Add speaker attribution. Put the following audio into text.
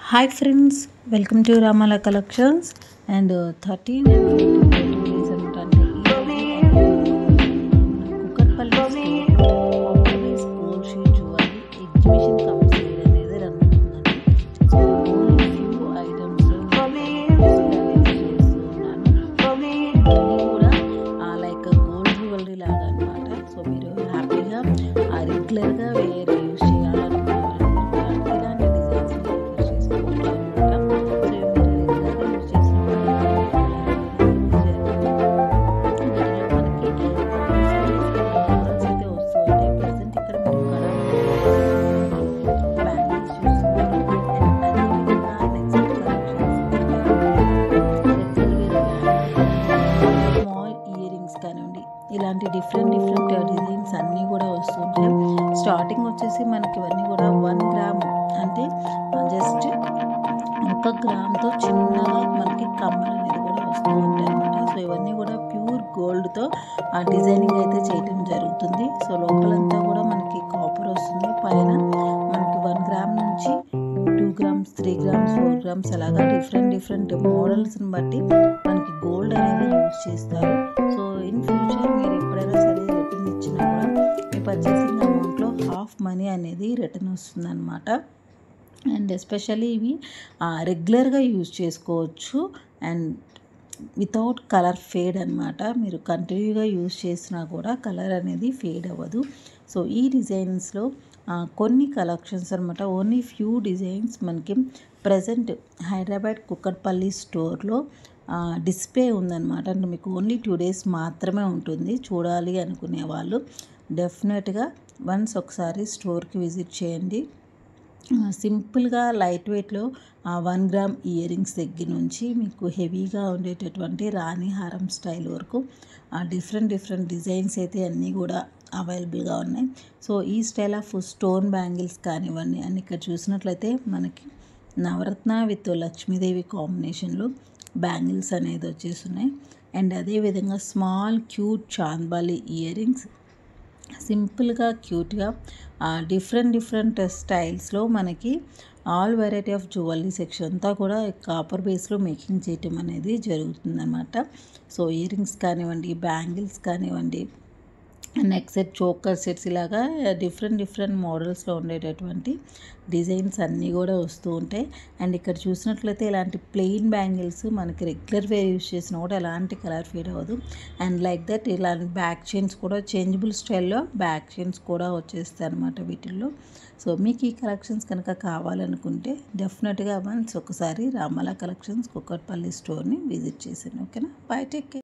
Speaker 1: hi friends welcome to Ramala collections and thirteen and fourteen days అనమాట అంటే Kukatpally organize gold sheet jewellery exhibition cum sale అనేది run అవుతుందండి so only few items ఇవన్నీ కూడా like gold jewellery లాగా అనమాట so మీరు హ్యాపీగా రెగ్యులర్గా వేర్ యూస్ చేయాలనుకునే వాళ్ళు ఇలాంటి డిజైన్స్ యూస్ చేసుకోవచ్చు అనమాట సో మీరు రెగ్యులర్గా యూస్ చేసిన మనకి మోడల్స్ అయితే వస్తూ ఉంటాయి ప్రజెంట్ ఇక్కడ మీరు కలర్ బ్యాంగిల్స్ చూస్తున్నారు అండ్ అదేవిధంగా నెక్స్ట్ స్మాల్ ఇయర్ రింగ్స్ కానివ్వండి ఇలాంటి డిఫరెంట్ డిఫరెంట్ డిజైన్స్ అన్నీ కూడా వస్తుంటాయి స్టార్టింగ్ వచ్చేసి మనకి ఇవన్నీ కూడా వన్ గ్రామ్ అంటే జస్ట్ ఒక గ్రామ్తో చిన్నగా మనకి కమ్మలు అనేది కూడా వస్తూ ఉంటాయి అనమాట సో ఇవన్నీ కూడా ప్యూర్ గోల్డ్తో ఆ డిజైనింగ్ అయితే చేయటం జరుగుతుంది సో లోపలంతా కూడా మనకి కాపర్ వస్తుంది పైన మనకి వన్ గ్రామ్ నుంచి two grams three grams four grams అలాగా డిఫరెంట్ డిఫరెంట్ మోడల్స్ని బట్టి మనకి గోల్డ్ అనేది యూజ్ చేస్తారు సో ఇన్ ఫ్యూచర్ మీరు ఎప్పుడైనా సరే రిటర్న్ ఇచ్చినా కూడా మీ పర్చేసింగ్ అమౌంట్లో హాఫ్ మనీ అనేది రిటర్న్ వస్తుంది అనమాట అండ్ ఎస్పెషల్లీ ఇవి రెగ్యులర్గా యూజ్ చేసుకోవచ్చు అండ్ వితౌట్ కలర్ ఫేడ్ అనమాట మీరు కంటిన్యూగా యూజ్ చేసినా కూడా కలర్ అనేది ఫేడ్ అవ్వదు సో ఈ డిజైన్స్లో కొన్ని కలెక్షన్స్ అనమాట ఓన్లీ ఫ్యూ డిజైన్స్ మనకి ప్రజెంట్ హైదరాబాద్ కుక్కట్పల్లి స్టోర్లో డిస్ప్లే ఉందన్నమాట అంటే మీకు ఓన్లీ టూ డేస్ మాత్రమే ఉంటుంది చూడాలి అనుకునే వాళ్ళు డెఫినెట్గా వన్స్ ఒకసారి స్టోర్కి విజిట్ చేయండి సింపుల్గా లైట్ వెయిట్లో వన్ గ్రామ్ ఇయర్ రింగ్స్ దగ్గర నుంచి మీకు హెవీగా ఉండేటటువంటి రాణి హారం స్టైల్ వరకు డిఫరెంట్ డిఫరెంట్ డిజైన్స్ అయితే అన్నీ కూడా అవైలబుల్గా ఉన్నాయి సో ఈ స్టైల్ ఆఫ్ స్టోన్ బ్యాంగిల్స్ కానివ్వండి అని ఇక్కడ చూసినట్లయితే మనకి నవరత్న విత్ లక్ష్మీదేవి కాంబినేషన్లో బ్యాంగిల్స్ అనేది వచ్చేస్తున్నాయి అండ్ అదేవిధంగా small cute chandbali earrings సింపుల్గా క్యూట్గా డిఫరెంట్ డిఫరెంట్ స్టైల్స్లో మనకి all variety of jewellery section అంతా కూడా కాపర్ బేస్లో మేకింగ్ చేయటం అనేది జరుగుతుందన్నమాట సో ఇయర్ రింగ్స్ కానివ్వండి బ్యాంగిల్స్ కానివ్వండి నెక్ సెట్ చోకర్ సెట్స్ ఇలాగా డిఫరెంట్ డిఫరెంట్ మోడల్స్లో ఉండేటటువంటి డిజైన్స్ అన్నీ కూడా వస్తూ ఉంటాయి అండ్ ఇక్కడ చూసినట్లయితే ఇలాంటి ప్లెయిన్ బ్యాంగిల్స్ మనకి రెగ్యులర్ వేర్ యూస్ చేసినా కూడా ఎలాంటి కలర్ ఫీడ్ అవ్వదు అండ్ లైక్ దట్ ఇలాంటి బ్యాక్ చైన్స్ కూడా చేంజబుల్ స్టైల్లో బ్యాక్ చైన్స్ కూడా వచ్చేస్తాయి అనమాట వీటిల్లో సో మీకు ఈ కలెక్షన్స్ కనుక కావాలనుకుంటే డెఫినెట్గా వన్స్ ఒకసారి రామాల కలెక్షన్స్ కుక్కట్పల్లి స్టోర్ని విజిట్ చేసాను ఓకేనా బై టేక్ కేర్